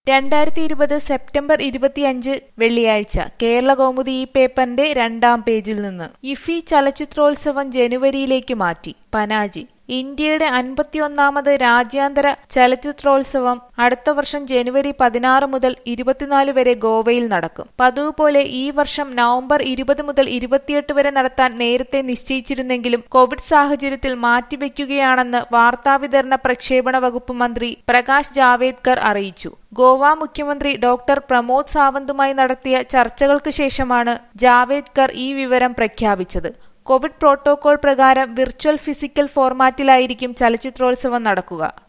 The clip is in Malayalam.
രണ്ടായിരത്തി ഇരുപത് സെപ്റ്റംബർ ഇരുപത്തിയഞ്ച് വെള്ളിയാഴ്ച കേരള കൗമുദി ഈ പേപ്പറിന്റെ രണ്ടാം പേജിൽ നിന്ന് ഇഫി ചലച്ചിത്രോത്സവം ജനുവരിയിലേക്ക് മാറ്റി പനാജി ഇന്ത്യയുടെ അൻപത്തിയൊന്നാമത് രാജ്യാന്തര ചലച്ചിത്രോത്സവം അടുത്ത വർഷം ജനുവരി പതിനാറ് മുതൽ ഇരുപത്തിനാല് വരെ ഗോവയിൽ നടക്കും പതിവ് പോലെ ഈ വർഷം നവംബർ ഇരുപത് മുതൽ ഇരുപത്തിയെട്ട് വരെ നടത്താൻ നേരത്തെ നിശ്ചയിച്ചിരുന്നെങ്കിലും കോവിഡ് സാഹചര്യത്തിൽ മാറ്റിവെക്കുകയാണെന്ന് വാർത്താവിതരണ പ്രക്ഷേപണ വകുപ്പ് മന്ത്രി പ്രകാശ് ജാവേദ്കർ അറിയിച്ചു ഗോവ മുഖ്യമന്ത്രി ഡോക്ടർ പ്രമോദ് സാവന്തുമായി നടത്തിയ ചർച്ചകൾക്ക് ശേഷമാണ് ജാവേദ്കർ ഈ വിവരം പ്രഖ്യാപിച്ചത് കോവിഡ് പ്രോട്ടോകോൾ പ്രകാരം വിർച്വൽ ഫിസിക്കൽ ഫോർമാറ്റിലായിരിക്കും ചലച്ചിത്രോത്സവം നടക്കുക